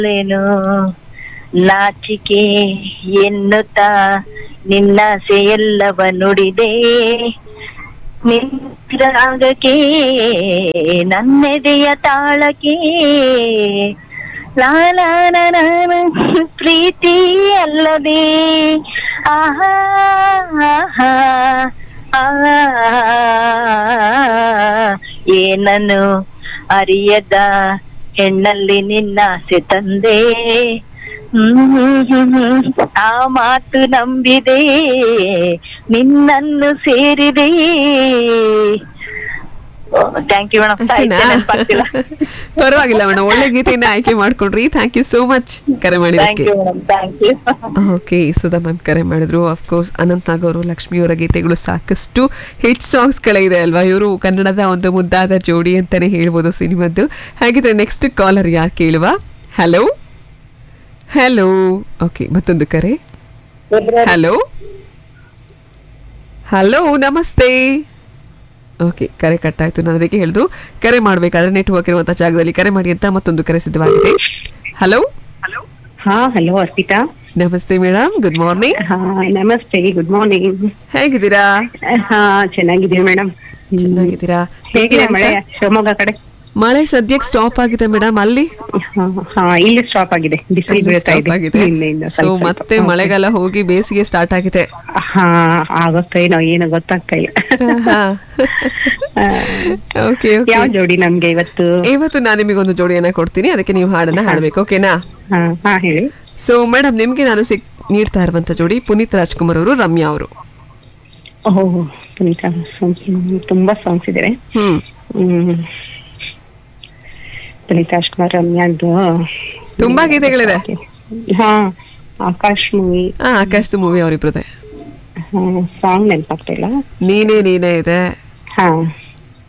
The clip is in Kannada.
ಲೇನು ನಾಚಿಕೆ ಎನ್ನುತ್ತಾ ನಿನ್ನಾಸೆ ಎಲ್ಲವ ನುಡಿದೆ ನಿಂತಿರಾಗಕ್ಕೆ ನನ್ನೆದೆಯ ತಾಳಕ್ಕೆ ಲಾಲಾನ ಪ್ರೀತಿ ಅಲ್ಲದೆ ಆಹಾ ಆಹಾ ಆ ಏನನ್ನು ಅರಿಯದ ಹೆಣ್ಣಲ್ಲಿ ನಿನ್ನಾಸೆ ತಂದೆ ಹ್ಮ್ ಆ ಮಾತು ನಂಬಿದೆ ನಿನ್ನನ್ನು ಸೇರಿದೆ ಥ್ಯಾಂಕ್ ಯು ಅಷ್ಟೇನಾ ಮೇಡಮ್ ಪರವಾಗಿಲ್ಲ ಮೇಡಮ್ ಒಳ್ಳೆ ಗೀತೆಯನ್ನ ಆಯ್ಕೆ ಮಾಡ್ಕೊಂಡ್ರಿ ಥ್ಯಾಂಕ್ ಯು ಸೋ ಮಚ್ ಕರೆ ಥ್ಯಾಂಕ್ ಮಾಡಿದ್ದಕ್ಕೆ you madam thank you okay Sudha ma'am ಕರೆ ಮಾಡಿದ್ರು ಅಫ್ಕೋರ್ಸ್ ಅನಂತ್ ನಾಗ್ ಅವರು ಲಕ್ಷ್ಮಿಯವರ ಗೀತೆಗಳು ಸಾಕಷ್ಟು ಹಿಟ್ ಸಾಂಗ್ಸ್ಗಳಿದೆ ಅಲ್ವಾ ಇವರು ಕನ್ನಡದ ಒಂದು ಮುದ್ದಾದ ಜೋಡಿ ಅಂತಾನೆ ಹೇಳ್ಬೋದು ಸಿನಿಮಾದ್ದು ಹಾಗಿದ್ರೆ ನೆಕ್ಸ್ಟ್ ಕಾಲರ್ ಯಾರು ಕೇಳುವ ಹಲೋ ಹಲೋ ಓಕೆ ಮತ್ತೊಂದು ಕರೆ ಹಲೋ ಹಲೋ ನಮಸ್ತೆ ಓಕೆ ಕರೆ ಕಟ್ಟಾಯ್ತು ನಾನು ಅದಕ್ಕೆ ಹೇಳಿದ್ರು ಕರೆ ಮಾಡಬೇಕಾದ್ರೆ ನೆಟ್ವರ್ಕ್ ಇರುವಂಥ ಜಾಗದಲ್ಲಿ ಕರೆ ಮಾಡಿ ಅಂತ ಮತ್ತೊಂದು ಕರೆ ಸಿದ್ಧವಾಗಿದೆ ಹಲೋ ಹಾ ಹಲೋ ಅರ್ಪಿತಾ ನಮಸ್ತೆ ಮೇಡಮ್ ಗುಡ್ ಮಾರ್ನಿಂಗ್ ಹಾ ನಮಸ್ತೆ ಗುಡ್ ಮಾರ್ನಿಂಗ್ ಹೇಗಿದ್ದೀರಾ ಹಾ ಚೆನ್ನಾಗಿದ್ದೀವಿ ಮೇಡಮ್ ಚೆನ್ನಾಗಿದ್ದೀರಾ ಹೇಗಿದೆ ಮಳೆ ಶಿವಮೊಗ್ಗ ಕಡೆ ಮಳೆ ಸದ್ಯಕ್ಕೆ ಸ್ಟಾಪ್ ಆಗಿದೆ ಮೇಡಮ್ ಅಲ್ಲಿ ಹಾ, ಹಾ ಇಲ್ಲಿ ಸ್ಟಾಪ್ ಆಗಿದೆ ಬಿಸಿಲು ಬೀಳ್ತಾ ಸ್ಟಾಪ್ ಇದೆ ಆಗಿದೆ ನಿನ್ನೆಯಿಂದ ಸೊ ಸ್ವಲ್ಪ ಸ್ವಲ್ಪ. ಮತ್ತೆ ಮಳೆಗಾಲ ಹೋಗಿ ಬೇಸಿಗೆ ಸ್ಟಾರ್ಟ್ ಆಗಿದೆ ಹಾ ಆಗುತ್ತೋ ಏನೋ ಏನು ಗೊತ್ತಾಗ್ತಾ ಇಲ್ಲ ಓಕೆ ಯಾವ ಜೋಡಿ ನಮ್ಗೆ ಇವತ್ತು ಇವತ್ತು ನಾನು ನಿಮಗೊಂದು ಜೋಡಿಯನ್ನ ಕೊಡ್ತೀನಿ ಅದಕ್ಕೆ ನೀವು ಹಾಡನ್ನ ಹಾಡ್ಬೇಕು ಓಕೆನಾ ಹಾ ಹಾ ಹೇಳಿ ಸೊ ಮೇಡಮ್ ನಿಮ್ಗೆ ನಾನು ಸಿಕ್ ನೀಡ್ತಾ ಇರುವಂತ ಜೋಡಿ ಪುನೀತ್ ರಾಜ್ಕುಮಾರ್ ಅವರು ರಮ್ಯಾ ಅವರು ಓಹ್ ಪುನೀತ songs, ತುಂಬಾ ಸಾಂಗ್ಸ್ ಇದಾವೆ ಹ್ಮ್ ಹ್ಮ್ ಪುನೀತ್ ರಾಜ್ಕುಮಾರ್ ರಮ್ಯಾದ್ದು ತುಂಬಾ ಗೀತೆಗಳಿದೆ ಹಾ ಆಕಾಶ್ ಮೂವಿ ಆ ಆಕಾಶ್ದು ಮೂವಿ ಅವರಿಬ್ರದೆ ಸಾಂಗ್ ನೆನಪಾಗ್ತಾ ಇಲ್ಲ ನೀನೇ ನೀನೇ ಇದೆ ಹಾ